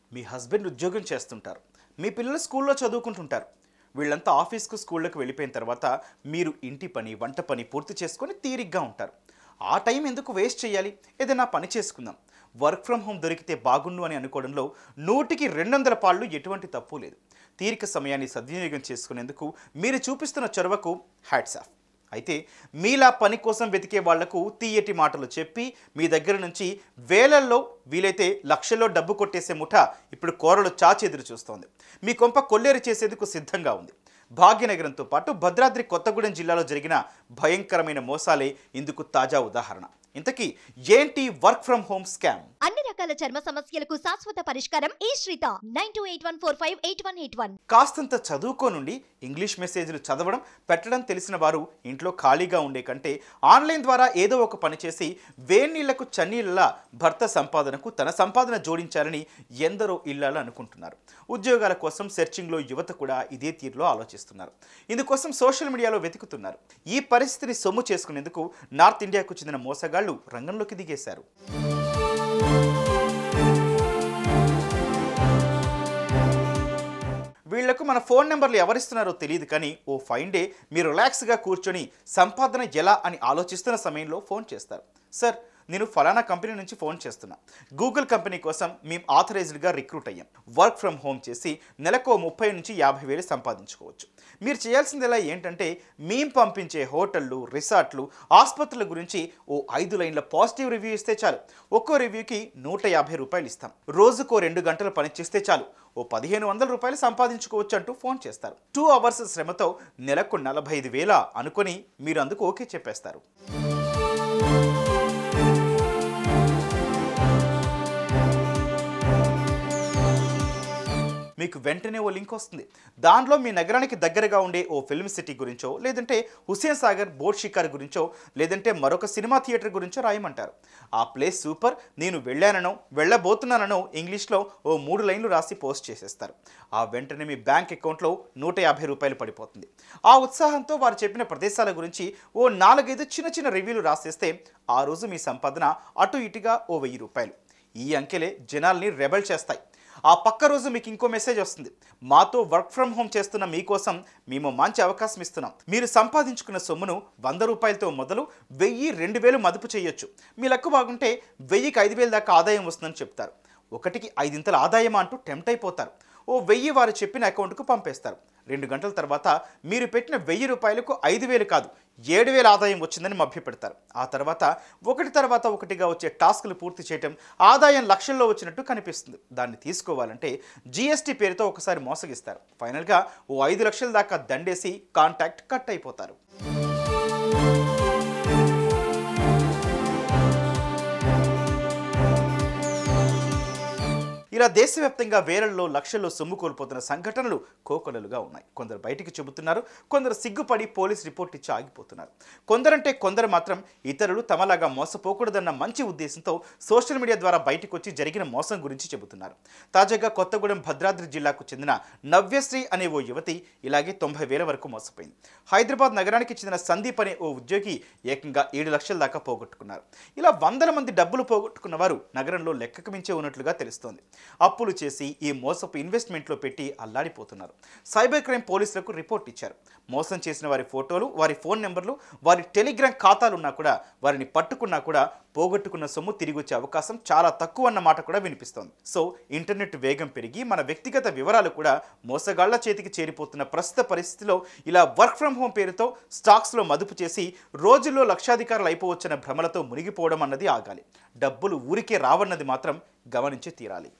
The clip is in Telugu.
మీ హస్బెండ్ ఉద్యోగం చేస్తుంటారు మీ పిల్లలు స్కూల్లో చదువుకుంటుంటారు వీళ్ళంతా ఆఫీస్కు స్కూళ్ళకు వెళ్ళిపోయిన తర్వాత మీరు ఇంటి పని వంట పని పూర్తి చేసుకొని తీరిగ్గా ఉంటారు ఆ టైం ఎందుకు వేస్ట్ చేయాలి ఏదైనా పని చేసుకుందాం వర్క్ ఫ్రమ్ హోమ్ దొరికితే బాగుండు అని అనుకోవడంలో నూటికి రెండు వందల పాళ్ళు ఎటువంటి తప్పు లేదు తీరిక సమయాన్ని సద్వినియోగం చేసుకునేందుకు మీరు చూపిస్తున్న చొరవకు హ్యాట్స్ ఆఫ్ అయితే మీలా పని కోసం వెతికే వాళ్లకు తీయటి మాటలు చెప్పి మీ దగ్గర నుంచి వేలల్లో వీలైతే లక్షల్లో డబ్బు కొట్టేసే ముఠ ఇప్పుడు కోరలు చాచి ఎదురు చూస్తోంది మీ కొంప కొల్లేరు చేసేందుకు సిద్ధంగా ఉంది భాగ్యనగరంతో పాటు భద్రాద్రి కొత్తగూడెం జిల్లాలో జరిగిన భయంకరమైన మోసాలే ఇందుకు తాజా ఉదాహరణ ఇంతకీ ఏంటి వర్క్ ఫ్రమ్ హోమ్ స్కామ్ అన్ని రకాల చర్మ సమస్యలకు శాశ్వత పరిష్కారం ఈ Shrita nine two eight one four five eight one eight one కాస్తంత చదువుకోనుండి ఇంగ్లీష్ మెసేజ్లు చదవడం పెట్టడం తెలిసిన వారు ఇంట్లో ఖాళీగా ఉండే కంటే ఆన్లైన్ ద్వారా ఏదో ఒక పని చేసి వేన్నీళ్లకు చన్నీళ్ళలా భర్త సంపాదనకు తన సంపాదన జోడించాలని ఎందరో ఇళ్లాలు అనుకుంటున్నారు ఉద్యోగాల కోసం సెర్చింగ్లో యువత కూడా ఇదే తీరులో ఆలోచిస్తున్నారు ఇందుకోసం సోషల్ మీడియాలో వెతుకుతున్నారు ఈ పరిస్థితిని సొమ్ము చేసుకునేందుకు నార్త్ ఇండియాకు చెందిన మోసగాళ్లు రంగంలోకి దిగేశారు వీళ్లకు మన ఫోన్ నెంబర్లు ఎవరిస్తున్నారో తెలియదు కానీ ఓ ఫైన్ డే మీరు రిలాక్స్గా కూర్చొని సంపాదన ఎలా అని ఆలోచిస్తున్న సమయంలో ఫోన్ చేస్తారు సార్ నేను ఫలానా కంపెనీ నుంచి ఫోన్ చేస్తున్నా గూగుల్ కంపెనీ కోసం మేము ఆథరైజ్డ్గా రిక్రూట్ అయ్యాం వర్క్ ఫ్రమ్ హోమ్ చేసి నెలకు ముప్పై నుంచి యాభై వేలు సంపాదించుకోవచ్చు మీరు చేయాల్సింది ఎలా ఏంటంటే మేము పంపించే హోటళ్ళు రిసార్ట్లు ఆసుపత్రుల గురించి ఓ ఐదు లైన్ల పాజిటివ్ రివ్యూ ఇస్తే చాలు ఒక్కో రివ్యూకి నూట యాభై రూపాయలు ఇస్తాం రోజుకో రెండు గంటలు పని చేస్తే చాలు ఓ పదిహేను వందల రూపాయలు సంపాదించుకోవచ్చు అంటూ ఫోన్ చేస్తారు టూ అవర్స్ శ్రమతో నెలకు నలభై ఐదు వేల అనుకొని మీరు అందుకు ఓకే చెప్పేస్తారు మీకు వెంటనే ఓ లింక్ వస్తుంది దానిలో మీ నగరానికి దగ్గరగా ఉండే ఓ ఫిల్మ్ సిటీ గురించో లేదంటే హుస్సేన్ సాగర్ బోట్ షికార్ గురించో లేదంటే మరొక సినిమా థియేటర్ గురించో రాయమంటారు ఆ ప్లేస్ సూపర్ నేను వెళ్ళాననో వెళ్ళబోతున్నాననో ఇంగ్లీష్లో ఓ మూడు లైన్లు రాసి పోస్ట్ చేసేస్తారు ఆ వెంటనే మీ బ్యాంక్ అకౌంట్లో నూట యాభై రూపాయలు పడిపోతుంది ఆ ఉత్సాహంతో వారు చెప్పిన ప్రదేశాల గురించి ఓ నాలుగైదు చిన్న చిన్న రివ్యూలు రాసేస్తే ఆ రోజు మీ సంపాదన అటు ఇటుగా ఓ వెయ్యి రూపాయలు ఈ అంకెలే జనాల్ని రెబల్ చేస్తాయి ఆ పక్క రోజు మీకు ఇంకో మెసేజ్ వస్తుంది మాతో వర్క్ ఫ్రమ్ హోమ్ చేస్తున్న మీకోసం మేము మంచి అవకాశం ఇస్తున్నాం మీరు సంపాదించుకున్న సొమ్మును వంద రూపాయలతో మొదలు వెయ్యి రెండు వేలు మదుపు చేయొచ్చు మీ లెక్క బాగుంటే వెయ్యికి ఐదు వేల దాకా ఆదాయం వస్తుందని చెప్తారు ఒకటికి ఐదింతల ఆదాయం అంటూ టెంప్ట్ అయిపోతారు ఓ వెయ్యి వారు చెప్పిన అకౌంట్కు పంపేస్తారు రెండు గంటల తర్వాత మీరు పెట్టిన వెయ్యి రూపాయలకు ఐదు వేలు కాదు ఏడు వేల ఆదాయం వచ్చిందని మభ్యపెడతారు ఆ తర్వాత ఒకటి తర్వాత ఒకటిగా వచ్చే టాస్కులు పూర్తి చేయటం ఆదాయం లక్షల్లో వచ్చినట్టు కనిపిస్తుంది దాన్ని తీసుకోవాలంటే జీఎస్టీ పేరుతో ఒకసారి మోసగిస్తారు ఫైనల్గా ఓ ఐదు లక్షల దాకా దండేసి కాంటాక్ట్ కట్ అయిపోతారు ఇలా దేశవ్యాప్తంగా వేలల్లో లక్షల్లో సొమ్ము కోల్పోతున్న సంఘటనలు కోకొలలుగా ఉన్నాయి కొందరు బయటికి చెబుతున్నారు కొందరు సిగ్గుపడి పోలీస్ రిపోర్ట్ ఇచ్చి ఆగిపోతున్నారు కొందరంటే కొందరు మాత్రం ఇతరులు తమలాగా మోసపోకూడదన్న మంచి ఉద్దేశంతో సోషల్ మీడియా ద్వారా బయటకు వచ్చి జరిగిన మోసం గురించి చెబుతున్నారు తాజాగా కొత్తగూడెం భద్రాద్రి జిల్లాకు చెందిన నవ్యశ్రీ అనే ఓ యువతి ఇలాగే తొంభై వేల వరకు మోసపోయింది హైదరాబాద్ నగరానికి చెందిన సందీప్ అనే ఓ ఉద్యోగి ఏకంగా ఏడు లక్షల దాకా పోగొట్టుకున్నారు ఇలా వందల మంది డబ్బులు పోగొట్టుకున్న వారు నగరంలో లెక్కకు మించే ఉన్నట్లుగా తెలుస్తోంది అప్పులు చేసి ఈ మోసపు ఇన్వెస్ట్మెంట్లో పెట్టి అల్లాడిపోతున్నారు సైబర్ క్రైమ్ పోలీసులకు రిపోర్ట్ ఇచ్చారు మోసం చేసిన వారి ఫోటోలు వారి ఫోన్ నెంబర్లు వారి టెలిగ్రామ్ ఖాతాలున్నా కూడా వారిని పట్టుకున్నా కూడా పోగొట్టుకున్న సొమ్ము తిరిగి వచ్చే అవకాశం చాలా తక్కువ అన్న మాట కూడా వినిపిస్తోంది సో ఇంటర్నెట్ వేగం పెరిగి మన వ్యక్తిగత వివరాలు కూడా మోసగాళ్ల చేతికి చేరిపోతున్న ప్రస్తుత పరిస్థితిలో ఇలా వర్క్ ఫ్రం హోమ్ పేరుతో స్టాక్స్లో మదుపు చేసి రోజుల్లో లక్షాధికారులు అయిపోవచ్చన్న భ్రమలతో మునిగిపోవడం అన్నది ఆగాలి డబ్బులు ఊరికే రావన్నది మాత్రం గమనించి తీరాలి